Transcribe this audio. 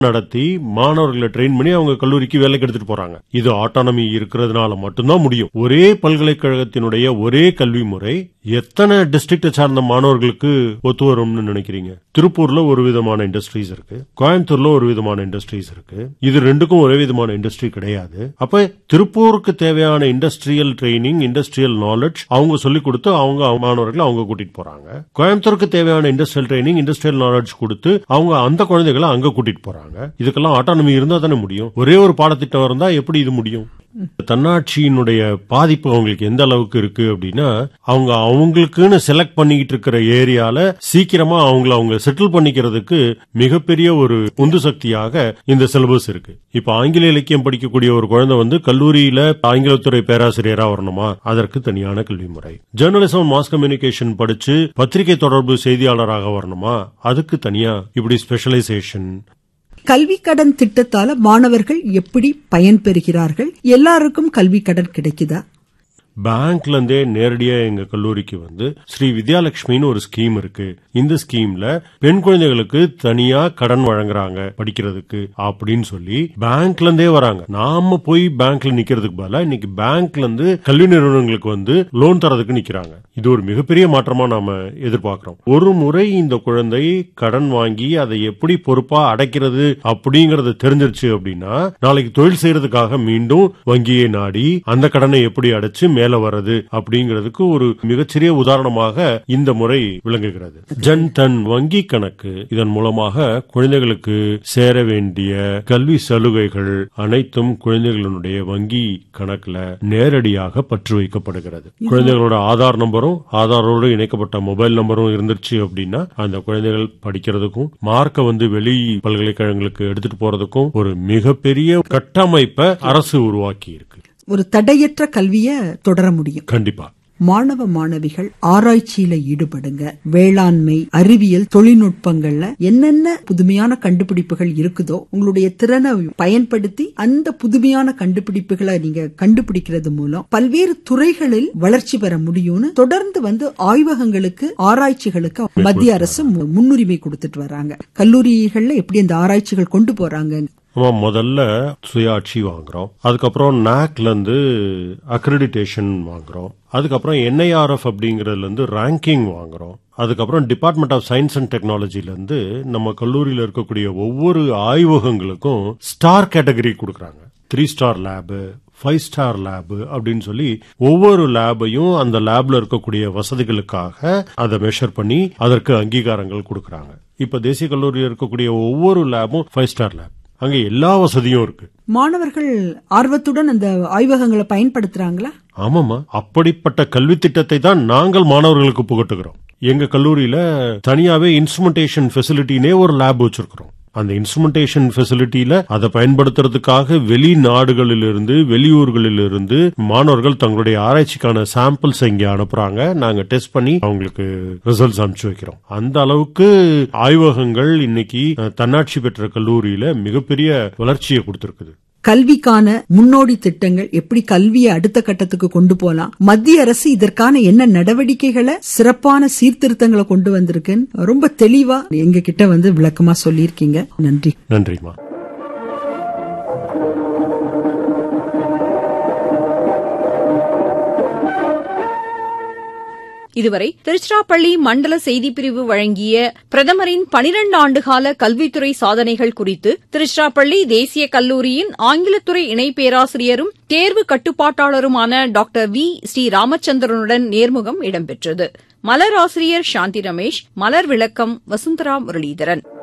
நடத்தி மாணவர்களை ட்ரெயின் பண்ணி அவங்க கல்லூரிக்கு வேலைக்கு எடுத்துட்டு போறாங்க இது ஆட்டானமி இருக்கிறதுனால மட்டும்தான் முடியும் ஒரே பல்கலைக்கழகத்தினுடைய ஒரே கல்வி முறை எத்தனை டிஸ்ட்ரிக்ட் சார்ந்த மாணவர்களுக்கு ஒத்து வரும்னு நினைக்கிறீங்க திருப்பூர்ல ஒரு விதமான இண்டஸ்ட்ரீஸ் இருக்கு கோயம்புத்தூர்ல ஒரு விதமான இண்டஸ்ட்ரீஸ் இருக்கு இது ரெண்டுக்கும் ஒரே விதமான இண்டஸ்ட்ரி கிடையாது அப்ப திருப்பூருக்கு தேவையான இண்டஸ்ட்ரியல் ட்ரைனிங் இண்டஸ்ட்ரியல் நாலேஜ் அவங்க சொல்லிக் கொடுத்து அவங்க மாணவர்களை அவங்க கூட்டிட்டு போறாங்க கோயம்புத்தூருக்கு தேவையான இண்டஸ்ட்ரியல் ட்ரைனிங் இண்டஸ்ட்ரியல் நாலேஜ் கொடுத்து அவங்க அந்த குழந்தைகளை அங்க கூட்டிட்டு போறாங்க இதுக்கெல்லாம் ஆட்டானமி இருந்தா தானே முடியும் ஒரே ஒரு பாடத்திட்டம் இருந்தா எப்படி இது முடியும் தன்னாட்சியினுடைய பாதிப்பு அவங்களுக்கு எந்த அளவுக்கு இருக்கு அப்படின்னா அவங்க அவங்களுக்குன்னு செலக்ட் பண்ணிக்கிட்டு இருக்கிற ஏரியால சீக்கிரமா அவங்கள அவங்க செட்டில் பண்ணிக்கிறதுக்கு மிகப்பெரிய ஒரு உந்து சக்தியாக இந்த சிலபஸ் இருக்கு இப்ப ஆங்கில இலக்கியம் படிக்கக்கூடிய ஒரு குழந்தை வந்து கல்லூரியில ஆங்கிலத்துறை பேராசிரியரா வரணுமா அதற்கு தனியான கல்வி முறை ஜேர்னலிசம் மாஸ் கம்யூனிகேஷன் படிச்சு பத்திரிகை தொடர்பு செய்தியாளராக வரணுமா அதுக்கு தனியா இப்படி ஸ்பெஷலைசேஷன் கல்வி கடன் திட்டத்தால மாணவர்கள் எப்படி பயன்பெறுகிறார்கள் எல்லாருக்கும் கல்வி கடன் கிடைக்குதா பேங்க்ல இருந்தே நேரடியா எங்க கல்லூரிக்கு வந்து ஸ்ரீ வித்யாலட்சுமின்னு ஒரு ஸ்கீம் இருக்கு இந்த ஸ்கீம்ல பெண் குழந்தைகளுக்கு தனியா கடன் வழங்குறாங்க படிக்கிறதுக்கு அப்படின்னு சொல்லி பேங்க்ல இருந்தே வராங்க நாம போய் பேங்க்ல நிக்கிறதுக்கு பதிலா இன்னைக்கு பேங்க்ல இருந்து கல்வி நிறுவனங்களுக்கு வந்து லோன் தரதுக்கு நிக்கிறாங்க இது ஒரு மிகப்பெரிய மாற்றமா நாம எதிர்பார்க்கிறோம் ஒரு முறை இந்த குழந்தை கடன் வாங்கி அதை எப்படி பொறுப்பா அடைக்கிறது அப்படிங்கறது தெரிஞ்சிருச்சு அப்படின்னா நாளைக்கு தொழில் செய்யறதுக்காக மீண்டும் வங்கியை நாடி அந்த கடனை எப்படி அடைச்சு மேல வர்றது அப்படிங்கிறதுக்கு ஒரு மிகச்சிறிய உதாரணமாக இந்த முறை விளங்குகிறது ஜன் தன் வங்கி கணக்கு இதன் மூலமாக குழந்தைகளுக்கு சேர வேண்டிய கல்வி சலுகைகள் அனைத்தும் குழந்தைகளுடைய வங்கி கணக்குல நேரடியாக பற்று வைக்கப்படுகிறது குழந்தைகளோட ஆதார் நம்பரும் ஆதாரோடு இணைக்கப்பட்ட மொபைல் நம்பரும் இருந்துச்சு அப்படின்னா அந்த குழந்தைகள் படிக்கிறதுக்கும் மார்க்க வந்து வெளி பல்கலைக்கழகங்களுக்கு எடுத்துட்டு போறதுக்கும் ஒரு மிகப்பெரிய கட்டமைப்பை அரசு உருவாக்கி இருக்கு ஒரு தடையற்ற கல்விய தொடர முடியும் கண்டிப்பா மாணவ மாணவிகள் ஆராய்ச்சியில ஈடுபடுங்க வேளாண்மை அறிவியல் தொழில்நுட்பங்கள்ல என்னென்ன புதுமையான கண்டுபிடிப்புகள் இருக்குதோ உங்களுடைய திறனை பயன்படுத்தி அந்த புதுமையான கண்டுபிடிப்புகளை நீங்க கண்டுபிடிக்கிறது மூலம் பல்வேறு துறைகளில் வளர்ச்சி பெற முடியும்னு தொடர்ந்து வந்து ஆய்வகங்களுக்கு ஆராய்ச்சிகளுக்கு மத்திய அரசு மு- முன்னுரிமை கொடுத்துட்டு வராங்க கல்லூரிகள்ல எப்படி அந்த ஆராய்ச்சிகள் கொண்டு போறாங்க ஆமா முதல்ல சுயாட்சி வாங்குறோம் அதுக்கப்புறம் நாக்ல இருந்து அக்ரெடிடேஷன் வாங்குறோம் அதுக்கப்புறம் என்ஐஆர்எஃப் அப்படிங்கறதுல இருந்து ரேங்கிங் வாங்குறோம் அதுக்கப்புறம் டிபார்ட்மெண்ட் ஆஃப் சயின்ஸ் அண்ட் டெக்னாலஜில இருந்து நம்ம கல்லூரியில இருக்கக்கூடிய ஒவ்வொரு ஆய்வகங்களுக்கும் ஸ்டார் கேட்டகரி கொடுக்கறாங்க three star lab five star lab அப்படின்னு சொல்லி ஒவ்வொரு லேபையும் அந்த லேப்ல இருக்கக்கூடிய வசதிகளுக்காக அதை மெஷர் பண்ணி அதற்கு அங்கீகாரங்கள் கொடுக்கறாங்க இப்ப தேசிய கல்லூரியில் இருக்கக்கூடிய ஒவ்வொரு லேபும் ஃபைவ் ஸ்டார் லேப் அங்க எல்லா வசதியும் இருக்கு மாணவர்கள் ஆர்வத்துடன் அந்த ஆய்வகங்களை பயன்படுத்துறாங்களா ஆமாமா அப்படிப்பட்ட கல்வி திட்டத்தை தான் நாங்கள் மாணவர்களுக்கு புகட்டுகிறோம் எங்க கல்லூரியில தனியாவே இன்ஸ்ட்ருமெண்டேஷன் ஃபெசிலிட்டினே ஒரு லேப் வச்சிருக்கிறோம் அந்த இன்ஸ்ட்ருமெண்டேஷன் ஃபெசிலிட்டியில அதை பயன்படுத்துறதுக்காக வெளிநாடுகளிலிருந்து வெளியூர்களிலிருந்து மாணவர்கள் தங்களுடைய ஆராய்ச்சிக்கான சாம்பிள்ஸ் இங்க அனுப்புறாங்க நாங்க டெஸ்ட் பண்ணி அவங்களுக்கு ரிசல்ட்ஸ் அனுப்பிச்சு வைக்கிறோம் அந்த அளவுக்கு ஆய்வகங்கள் இன்னைக்கு அஹ், தன்னாட்சி பெற்ற கல்லூரியில மிகப்பெரிய வளர்ச்சியை கொடுத்திருக்குது கல்விக்கான முன்னோடி திட்டங்கள் எப்படி கல்வியை அடுத்த கட்டத்துக்கு கொண்டு போலாம் மத்திய அரசு இதற்கான என்ன நடவடிக்கைகளை சிறப்பான சீர்திருத்தங்களை கொண்டு வந்திருக்குன்னு ரொம்ப தெளிவா எங்க கிட்ட வந்து விளக்கமா சொல்லியிருக்கீங்க நன்றி நன்றிமா இதுவரை திருச்சிராப்பள்ளி மண்டல செய்திப்பிரிவு வழங்கிய பிரதமரின் பனிரண்டு ஆண்டுகால கல்வித்துறை சாதனைகள் குறித்து திருச்சிராப்பள்ளி தேசிய கல்லூரியின் ஆங்கிலத்துறை இணை பேராசிரியரும் தேர்வு கட்டுப்பாட்டாளருமான டாக்டர் வி ஸ்ரீ ராமச்சந்திரனுடன் நேர்முகம் இடம்பெற்றது மலர் ஆசிரியர் சாந்தி ரமேஷ் மலர் விளக்கம் வசுந்தரா முரளிதரன்